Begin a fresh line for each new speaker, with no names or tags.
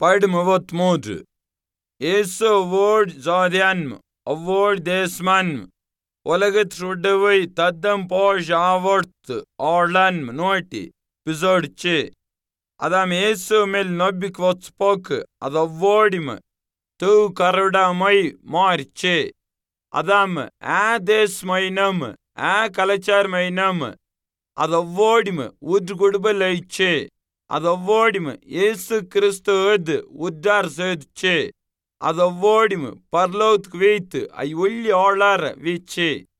Paydum avot modru. இயேசு அவ்வோடு ஜாதியான்ம அவ்வோடு தேசமான்ம உலகத்ருடவை தத்தம் posh ஆவர்த்து ஆளன்ம naughty பிசோடிச்சு அதாம் இயேசு மேல் நொப்பிக் வச்சுப்போக்கு அது அவ்வோடிம தூ கருடாமை மாறிச்சு அதாம் ஆ தேசமைனம் ஆ கலாச்சாரமைனம் அது அவ்வோடிம உற்று குடுபல் ஐச்சு அது அவ்வோடிம இயேசு கிறிஸ்து öd உத்தார் södச்சு அது அவ்வோடிம பர்லோத்க்கு வீத்து ஐ ஒல்லி ஆளார வீச்சு